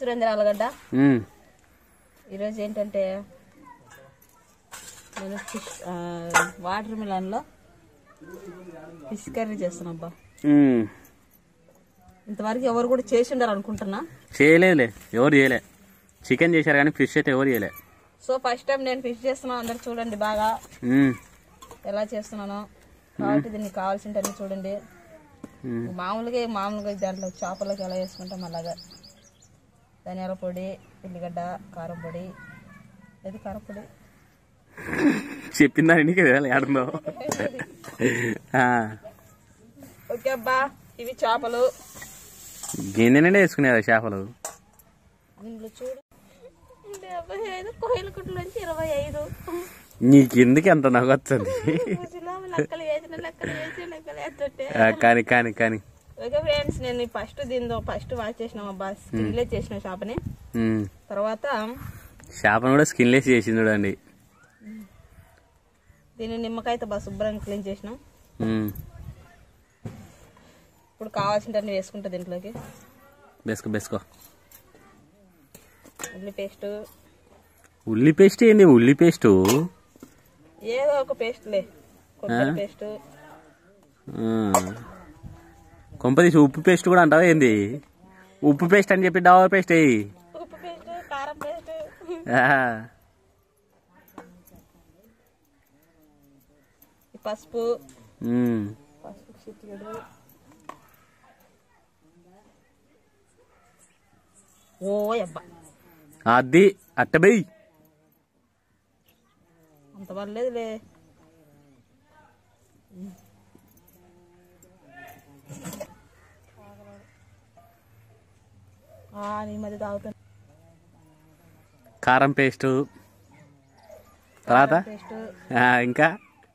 సురేంద్ర ఆలగడ్డ ఉమ్, ఈరోజు ఏంటంటే నేను ఫిష్ ఆ, వాటర్ మిలన్లో ఫిష్ కర్రీ చేస్తున్నా అబ్బా ఉమ్. ఇంతవరకు ఎవరు కూడా చేసి ఉండరు అనుకుంటున్నా చేయలేదులే ఎవరు చేయలే చికెన్ చేశారు కానీ ఫిష్ అయితే ఎవరు చేయలే సో ఫస్ట్ టైం నేను ఫిష్ చేస్తున్నాను అందరు చూడండి బాగా ఉమ్, ఎలా చేస్తున్నానో కాబట్టి దీనికి కావాల్సినవన్నీ చూడండి ఉమ్. మామూలుగా మామూలుగా దాంట్లో చేపలకి ఎలా వేసుకుంటాం అలాగా ధనియాల పొడి ఉల్లిగడ్డ కారం పొడి ఇది కారం పొడి చెప్పిందా నీకు ఏడుందో ఓకే అబ్బా ఇవి చేపలు గిన్నె నిండా వేసుకునేదా చేపలు ఇందులో చూడు డెబ్బై ఐదు కోయిల కుట్ల నుంచి ఇరవై ఐదు నీకు ఎందుకు ఎంత నవ్వొస్తుంది రోజులో లెక్కలు వేసిన లెక్కలు వేసి లెక్కలు వేస్తుంటే ఆ, కానీ కానీ కానీ ఓకే ఫ్రెండ్స్ నేను ఫస్ట్ దీంతో ఫస్ట్ వాష్ చేసినాం అబ్బా స్కిన్లే చేసిన చేపని ఉమ్. తర్వాత చేపను కూడా స్కిన్లెస్ చేసింది చూడండి దీన్ని నిమ్మకాయతో బాగా శుభ్రంగా క్లీన్ చేసినాం ఉమ్. ఇప్పుడు కావాల్సినవన్నీ వేసుకుంటా దీంట్లోకి బెసుకో బెసుకో ఉల్లి పేస్ట్ ఉల్లి పేస్ట్ ఏంది ఉల్లి పేస్ట్ ఏదో ఒక పేస్ట్లే కొబ్బరి పేస్ట్ కొంపదీసి ఉప్పు పేస్ట్ కూడా అంటావా ఏంది ఉప్పు పేస్ట్ అని చెప్పి డవా పేస్ట్ అయ్యి ఉప్పు పేస్ట్ కారం పేస్ట్ ఈ పసుపు పసుపు చిటికెడు ఓ అబ్బా అది అట్టబెయ్ అంత పర్లేదులే ఆ, నీ మధ్య తాగుతాను కారం పేస్ట్ తర్వాత పేస్ట్ ఆ, ఇంకా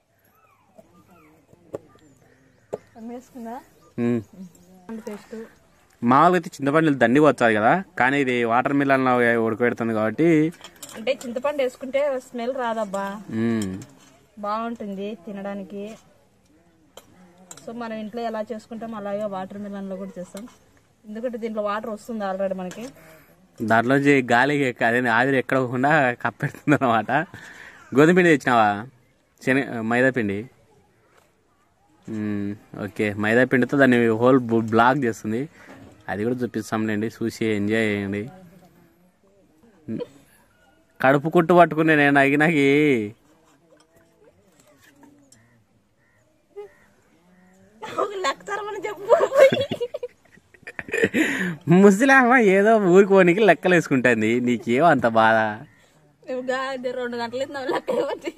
వేసుకుందా ఉమ్. పేస్ట్ మామూలుగా అయితే చింతపండు దండి వచ్చాది కదా కానీ ఇది వాటర్ మిలన్లో ఉడకబెడుతుంది కాబట్టి అంటే చింతపండు వేసుకుంటే స్మెల్ రాదబ్బా ఉమ్, బాగుంటుంది తినడానికి సో మనం ఇంట్లో ఎలా చేసుకుంటాం అలాగే వాటర్ మిలన్లో కూడా చేస్తాం ఎందుకంటే దీంట్లో వాటర్ వస్తుంది ఆల్రెడీ మనకి దాంట్లోంచి గాలి ఎక్క- అదే ఆవిరి ఎక్కడకుండా కప్పెడుతుంది అనమాట గోధుమ పిండి తెచ్చినావా శని మైదా పిండి మ్మ్, ఓకే మైదా పిండితో దాన్ని హోల్ బు- బ్లాక్ చేస్తుంది అది కూడా చూపిస్తాంలేండి చూసి ఎంజాయ్ చేయండి మ్, కడుపు కుట్టు పట్టుకునే నేను అగినాకి లెక్క తరమని చెప్పు ముసలామ ఏదో ఊరికి పోనీకి లెక్కలు వేసుకుంటుంది నీకేమో అంత బాధ నువ్వు గాడి రెండు గంటలు ఇస్తున్నావు లెక్క ఇవ్వండి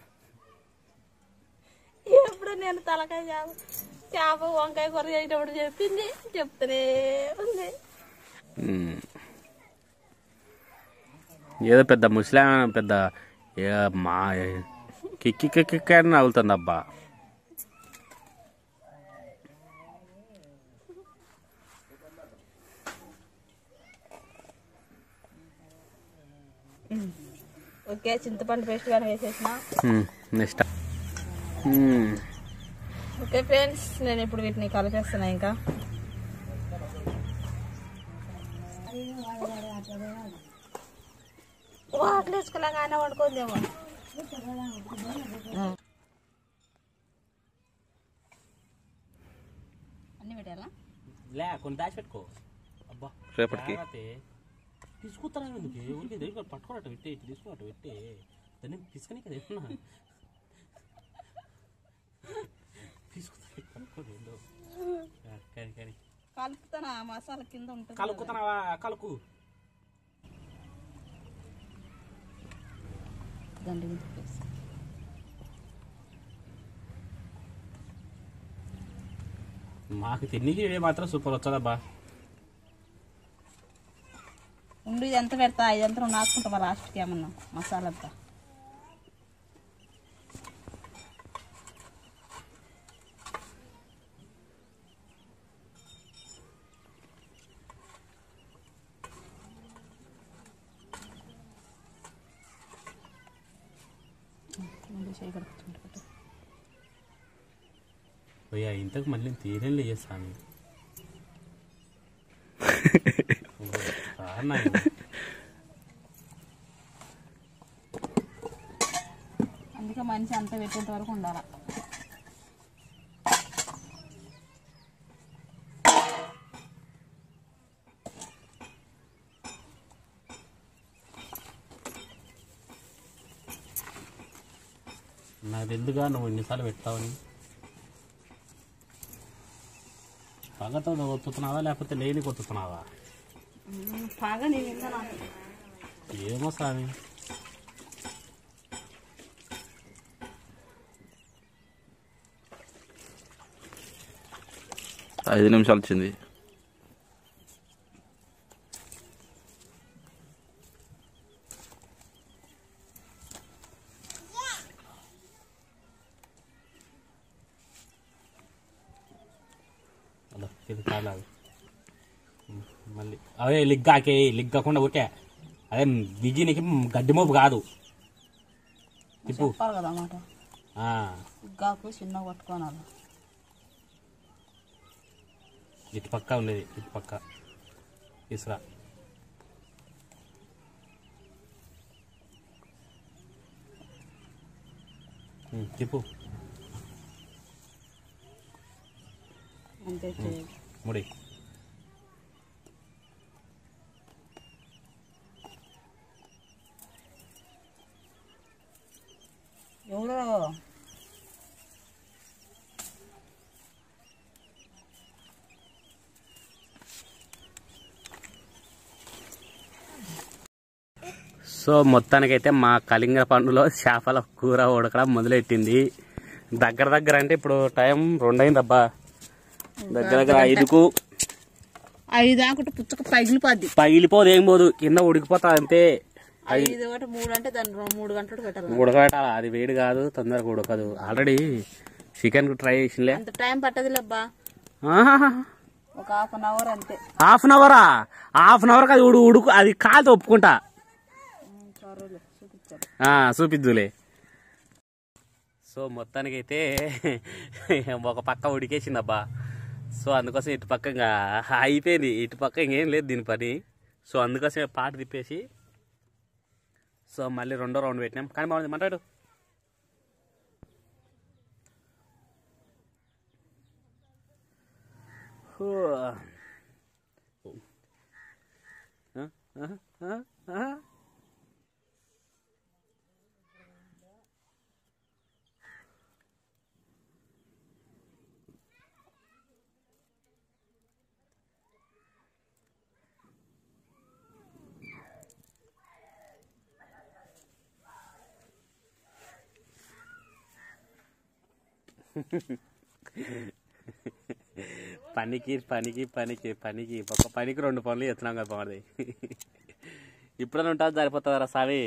ఎప్పుడు నేను తలకాయ చేప చేప వంకాయ కూర చేసేటప్పుడు చెప్పింది చెప్తూనే ఉంది మ్మ్. ఏదో పెద్ద ముస్లాం పెద్ద ఏ మా కిక్కి కిక్కి అని నవ్వుతుంది అబ్బా ఓకే చింతపండు పేస్ట్ కానీ వేసేసిన నెక్స్ట్ మ్మ్. ఓకే ఫ్రెండ్స్ నేను ఇప్పుడు వీటిని కలిపేస్తున్నా ఇంకా వాటిలో వేసుకోలేగానే వండుకోందేమో అన్ని పెట్టాలా లే కొన్ని దాచిపెట్టుకో అబ్బా రేపటికి తీసుకుతారా ఎందుకు ఊరికి దగ్గర పట్టుకోనట్టు పెట్టి తీసుకున్నట్టు పెట్టి దాన్ని తీసుకుని కదా ఏమన్నా తీసుకుతా పట్టుకోండి ఏందో కానీ కానీ కలుపుతానా మసాలా కింద ఉంటుంది కలుకుతున్నావా కలుకు దండి మీద వేసి. మాకు తిన్నికి మాత్రం సూపర్ వచ్చదబ్బా ఉండు ఇది ఎంత పెడతా ఇదంతా నువ్వు నాసుకుంటావా లాస్ట్కి ఏమన్నా మసాలా అంతా ముందు చేయి కడుక్కుంటూ పెట్టు. పోయా ఇంతకు మళ్ళీ తీరేళ్ళు చేస్తాను అన్నాయి అందుకే మనిషి అంత పెట్టేంత వరకు ఉండాలి నాకు ఎందుగా నువ్వు ఇన్నిసార్లు పెడతావని పగతో ఒత్తుతున్నావా లేకపోతే లేని కొత్తుతున్నావా బాగా నేను ఇంకా నాకు ఏమో స్వామి ఐదు నిమిషాలు వచ్చింది అలా ఇది కాలాగు మళ్ళీ అదే లిగ్గాకే లిగ్గాకుండా ఊకే అదే బిజీనికి గడ్డి మోపు కాదు తిప్పు చెప్పాలి కదా అన్నమాట ఆ, ఉగ్గాకు చిన్నగా పట్టుకోనాలి ఇటు పక్క ఉండేది ఇటు పక్క తీసురా ఉమ్, తిప్పు అంతే చేయాలి. ముడి ఎవరో సో మొత్తానికైతే మా కలింగ పండులో చేపల కూర ఉడకడం మొదలెట్టింది దగ్గర దగ్గర అంటే ఇప్పుడు టైం రెండైంది అబ్బా దగ్గర దగ్గర ఐదుకు ఐదు ఆకుంటే పుచ్చక పగిలిపోద్ది పగిలిపోదు ఏం పోదు కింద ఉడికిపోతా అంతే ఐదు ఒకటి మూడు అంటే దాన్ని రెండు- మూడు గంటలు పెట్టాలి ఉడకబెట్టాలి అది వేడి కాదు తొందరగా ఉడకదు ఆల్రెడీ చికెన్ ట్రై చేసిలే అంత టైం పట్టదులే అబ్బా ఒక హాఫ్ అన్ అవర్ అంతే హాఫ్ అన్ అవరా హాఫ్ అన్ అవర్ అది ఉడు ఉడుకు అది కాదు ఒప్పుకుంటా సరేలే చూపించాలి ఆ, చూపిద్దులే సో మొత్తానికైతే ఒక పక్క ఉడికేసిందబ్బా సో అందుకోసం ఇటు పక్క ఇంకా అయిపోయింది ఇటు పక్క ఇంకేం లేదు దీని పని సో అందుకోసం పాట తిప్పేసి సో మళ్ళీ రెండో రౌండ్ పెట్టినాం కానీ బాగుంది మాట్లాడు హూ. ఆ, ఆ, ఆ, ఆ. పనికి పనికి పనికి పనికి ఒక పనికి రెండు పనులు చేస్తున్నాం కదా బాగుంది ఇప్పుడైనా ఉంటుంది సరిపోతుందా సావి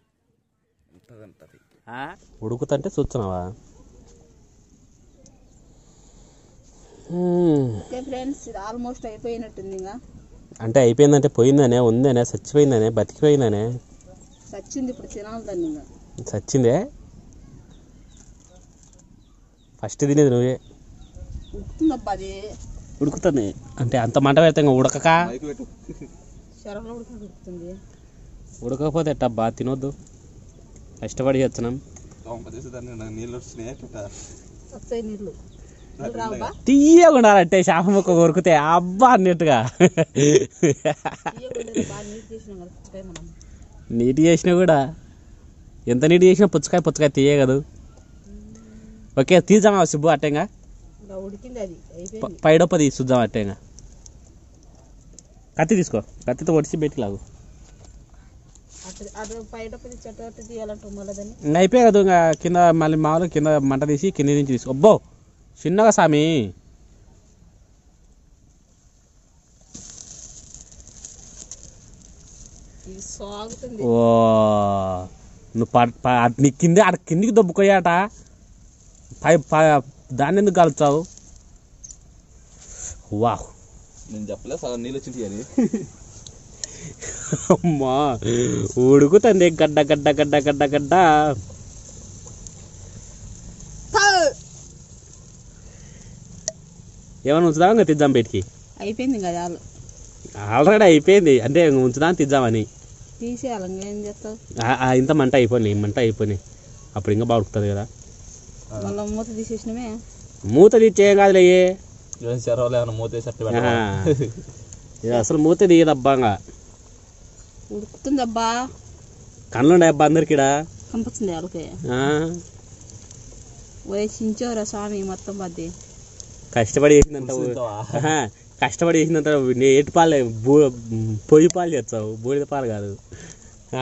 ఉడుకుతంటే చూస్తున్నావా ఓకే ఫ్రెండ్స్ ఇది ఆల్మోస్ట్ అయిపోయినట్టుంది ఇంకా అంటే అయిపోయిందంటే పోయిందనే ఉందనే చచ్చిపోయిందనే బతికిపోయిందనే వచ్చింది ఇప్పుడు తినాలి దాన్ని ఇంకా చచ్చిందే ఫస్ట్ తినేది నువ్వే ఉడుకుతుందబ్బా అది ఉడుకుతుంది అంటే అంత మంట పెడితే ఇంకా ఉడకక శరంలో ఉడికి ఉడుకుతుంది ఉడకపోతే ఎట్టబ్బా తినొద్దు కష్టపడి చేస్తున్నాం నీళ్ళు వచ్చినాయి వస్తాయి నీళ్ళు నీళ్ళు రావబ్బా తీయగా ఉండాలంటే చేప ముక్క కొరికితే అబ్బా అన్నట్టుగా తీయకూడదు బాగా నీళ్ళు తీసినాం కదా పుచ్చకాయ మనం నీటి చేసినా కూడా ఎంత నీటి చేసినా పుచ్చకాయ పుచ్చకాయ తీయే కదా ఓకే తీద్దామా సుబ్బు అట్టేగా ఇంకా ఉడికింది అది అయిపోయింది పైడొప్ప తీసి చూద్దాం అట్టేగా కత్తి తీసుకో కత్తితో ఒడిచి పెట్టి లాగు అటు అటు బయట చెట్టు అటు తీయాలంటే మళ్ళీ దాన్ని ఇంకా అయిపోయా కదా ఇంకా కింద మళ్ళీ మామూలు కింద మంట తీసి కింద నుంచి తీసుకో అబ్బో చిన్నగా సామి ఇది సాగుతుంది ఓ నువ్వు ప ప- నీ కింద ఆడ కిందికి దొబ్బుకోయాట పై పై దాన్ని ఎందుకు కలుపుతావు వాహ్ నేను చెప్పలే సగం నీళ్ళు వచ్చింది అని అమ్మా ఉడుకుతుంది గడ్డ గడ్డ గడ్డ గడ్డ గడ్డ ఏమైనా ఉంచుదామా ఇంకా తిద్దాం బయటికి అయిపోయింది ఇంకా చాలు ఆల్రెడీ అయిపోయింది అంటే ఇంక ఉంచుదాం తిద్దామని తీసేయాలి ఇంకేం చేస్తావు ఆ- ఆ ఇంత మంట అయిపోయి మంట అయిపోయి అప్పుడు ఇంకా బాగుంటుంది కదా మళ్ళీ మూత తీసేసినమే మూత తీసేం కాదులే ఏం చెరవలు ఏమైనా మూతేసట్టు ఆ. ఇది అసలు మూత తీయదబ్బా ఇంకా ఉడుకుతుందబ్బా కళ్ళుండే అబ్బా అందరికిడా కనిపిస్తుంది వాళ్ళకి ఆ, వయసించోరా స్వామి మొత్తం బద్ది కష్టపడి చేసిందంత ఆహా, కష్టపడి చేసినంత నీ ఏటి పాలు బూ పొయ్యి పాలు చేస్తావు బూడిద పాలు కాదు ఆ?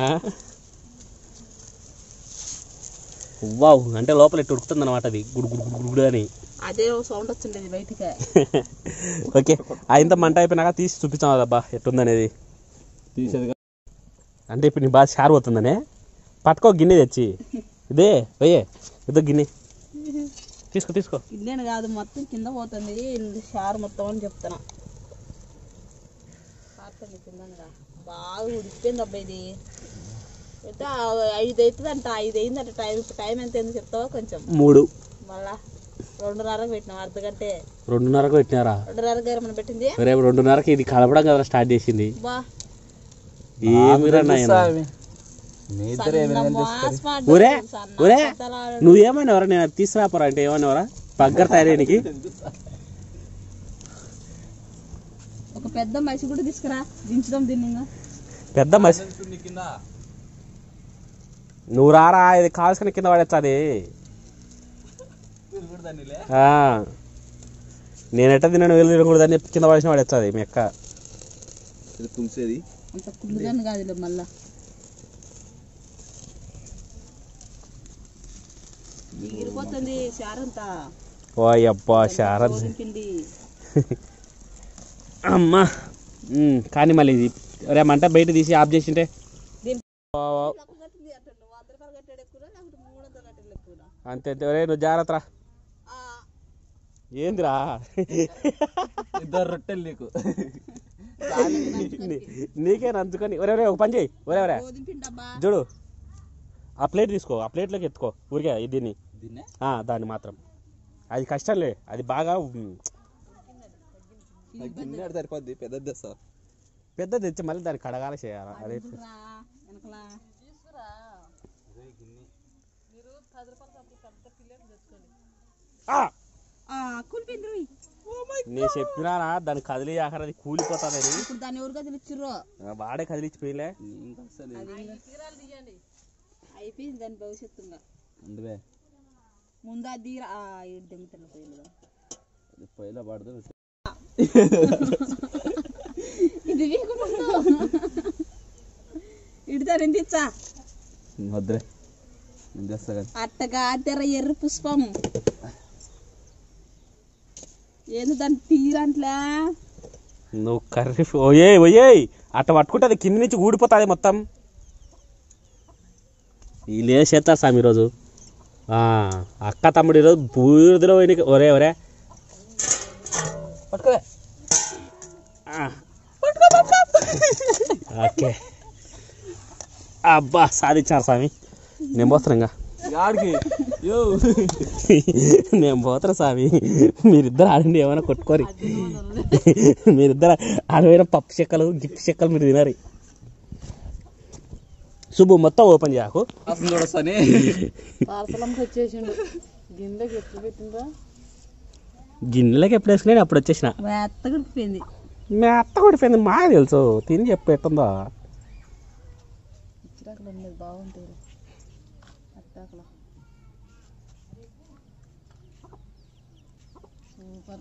వావ్ అంటే లోపల ఇట్టు ఉడుకుతుంది అనమాట అది గుడు గుడు గుడు గుడు అని అదే సౌండ్ వచ్చిండేది బయటికి ఓకే ఆ ఇంత మంట అయిపోయినాక తీసి చూపించాం కదబ్బా ఎట్టుందనేది తీసేది అంటే ఇప్పుడు నీ బాగా షార్ పోతుందనే పట్టుకో గిన్నె తెచ్చి ఇదే పోయే ఇదో గిన్నె తీసుకో తీసుకో ఇల్లేను కాదు మొత్తం కింద పోతుంది ఇల్లు షార్ మొత్తం అని చెప్తున్నా కారుతుంది కిందనగా బాగా ఉడికిపోయింది అబ్బా ఇది అయితే ఆ ఐదు అవుతుంది అంట ఐదు అయిందంట టైం ఇప్పుడు టైం ఎంత ఎందుకు చెప్తావా కొంచెం మూడు మళ్ళా రెండున్నరకు పెట్టినాం అర్ధ గంటే రెండున్నరకు పెట్టినారా రెండున్నరకు గారు మనం పెట్టింది రేపు రెండున్నరకి ఇది కలపడం కదా స్టార్ట్ చేసింది బా ఏమిరా నాయనా మీ ఇద్దరు ఏమైనా మాస్ మాట ఒరే సన్న ఒరే పెద్దలా నువ్వేమన్నావరా నేను అది తీసుకురాపోరా అంటే ఏమన్నావరా బగ్గర తయారీనికి ఒక పెద్ద మసి కూడా తీసుకురా దించుదాం దీన్ని ఇంకా. పెద్ద మసి కింద నువ్వు రారా ఇది కాల్సిన కింద పడేస్తుంది నేనెట్ట తిన్నాను వెళ్ళి తినకూడదని చెప్పి కింద పడేసిన పడేస్తుంది మీ అక్క ఇది తుంచేది అంత కుళ్ళుగాని కాదులే మళ్ళా ఎగిరిపోతుంది చారంతా ఓ అబ్బా శారద్ పిండి అమ్మా ఉమ్, కానీ మళ్ళీ ఇది రే మంట బయట తీసి ఆఫ్ చేసింటే దీని- ఓ, ఓ. కట్టింది అట్లా నువ్వు వంద రూపాయలు కట్టాడు ఎక్కువ లేకపోతే మూడు వందలు కట్టాడు ఎక్కువ అంతే అంతే రే నువ్వు జాగ్రత్త రా. ఏందిరా ఇద్దరు రొట్టెలు నీకు నీ- నీకే నంచుకొని ఒరే ఒరే ఒక పని చేయి ఒరే ఒరే గోధుమ పిండి అబ్బా చూడు ఆ ప్లేట్ తీసుకో ఆ ప్లేట్లోకి ఎత్తుకో ఊరికే దీన్ని దీన్నే ఆ, దాన్ని మాత్రం అది కష్టంలే అది బాగా ఉమ్, నాకు గిన్నె సరిపోద్ది పెద్దది తెస్తా పెద్ద తెచ్చి మళ్ళీ దాన్ని కడగాల చేయాలి అదే రా వెనకలా ఆ! కూలిపోయింది రోయ్. నేను చెప్పినానా దాన్ని కదిలి ఆఖరి అది కూలిపోతుందని ఇప్పుడు దాన్ని ఎవరు గదిలు ఇచ్చిర్రో ఆ, వాడే కదిలిచ్చిపోయిలే ఇంకా అసలు అది అయిపోయింది దాని భవిష్యత్తు ఇంకా అందువే ముందు అది దెంగుతున్న పోయింది అది పొయ్యిలో పడదు ఇది ఇడితే రెండిచ్చా వద్దులే నేను చేస్తా కానీ అట్టగా తెర ఎర్ర పుష్పం ఏంది దాన్ని తీరంట్లా నువ్వు కర్రీ ఓయే ఓయే అట్ట పట్టుకుంటే అది కింద నుంచి ఊడిపోతుంది మొత్తం వీళ్ళు ఏం చేస్తారు సామి ఈరోజు ఆ, అక్క తమ్ముడు ఈరోజు బూడిదలో పోయిన ఒరే ఒరే పట్టుకోలే ఆ. ఓకే అబ్బా సాధించారు స్వామి నేను పోతున్నా ఇంకా ఆడికి యో నేను పోతున్నా స్వామి మీరిద్దరు ఆడండి ఏమైనా కొట్టుకోరి మీరిద్దరు ఆడపోయిన పప్పు చెక్కలు గిప్పు చెక్కలు మీరు తినరు శుభు మొత్తం ఓపెన్ చేయకు అసలు చూడొస్తాని పార్సలంకి వచ్చేసిండు గిన్నెకి ఎప్పుడు పెట్టిండ్రా గిన్నెలకి ఎప్పుడు వేసుకుని అప్పుడు వచ్చేసిన మెత్తగా ఉడికిపోయింది మీ అత్త కొడిపోయింది మాకు తెలుసు తిని చెప్పు ఎట్టుందో ఇచ్చిరాకులు ఉండేది బాగుంటుంది అత్తాకులు సూపర్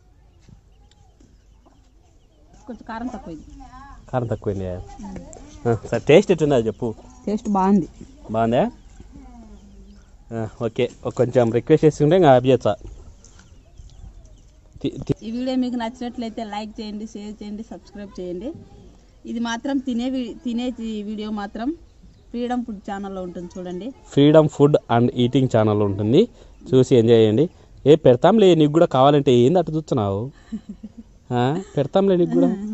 కొంచెం కారం తక్కువైంది కారం తక్కువైంది ఆ, సరే టేస్ట్ ఎట్టుందో అది చెప్పు టేస్ట్ బాగుంది బాగుందా ఆ, ఓకే ఒక కొంచెం రిక్వెస్ట్ చేసుకుంటే ఇంకా ఆఫ్ చేస్తా తి- తి- ఈ వీడియో మీకు నచ్చినట్లయితే లైక్ చేయండి షేర్ చేయండి సబ్స్క్రైబ్ చేయండి ఇది మాత్రం తినే వీ- తినే తి- వీడియో మాత్రం ఫ్రీడమ్ ఫుడ్ ఛానల్లో ఉంటుంది చూడండి freedom food and eating channel ఉంటుంది చూసి ఎంజాయ్ చేయండి ఏ పెడతాంలే నీకు కూడా కావాలంటే ఏంది అటు చూస్తున్నావు ఆ, పెడతాంలే నీకు కూడా